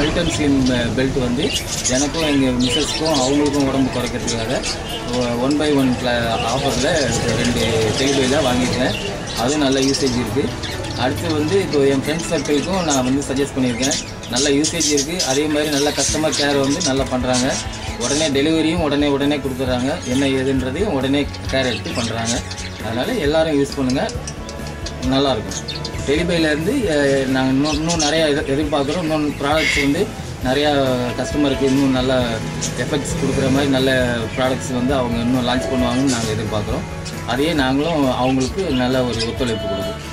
health and slim belt வந்து எனக்கும் எங்கள் மிஸ்ஸஸ்க்கும் அவங்களுக்கும் உடம்பு குறைக்கிறதுக்காக ஒன் பை ஒன் ஆஃபரில் ரெண்டு டெலிவரியில் வாங்கியிருக்கேன் அதுவும் நல்ல யூசேஜ் இருக்குது அடுத்து வந்து இப்போ என் ஃப்ரெண்ட்ஸ் சர்க்கிளுக்கும் நான் வந்து சஜஸ்ட் பண்ணியிருக்கேன் நல்ல யூசேஜ் இருக்குது அதே மாதிரி நல்ல கஸ்டமர் கேர் வந்து நல்லா பண்ணுறாங்க உடனே டெலிவரியும் உடனே உடனே கொடுத்துட்றாங்க என்ன ஏதுன்றதையும் உடனே கேர் எடுத்து பண்ணுறாங்க அதனால் எல்லாரும் யூஸ் பண்ணுங்கள் நல்லாயிருக்கும் டெலிபைலேருந்து நாங்கள் இன்னும் இன்னும் நிறையா எதிர் எதிர்பார்க்குறோம் இன்னும் ப்ராடக்ட்ஸ் வந்து நிறையா கஸ்டமருக்கு இன்னும் நல்ல எஃபெக்ட்ஸ் கொடுக்குற மாதிரி நல்ல ப்ராடக்ட்ஸ் வந்து அவங்க இன்னும் லான்ச் பண்ணுவாங்கன்னு நாங்கள் எதிர்பார்க்குறோம் அதையே நாங்களும் அவங்களுக்கு நல்ல ஒரு ஒத்துழைப்பு கொடுக்குறோம்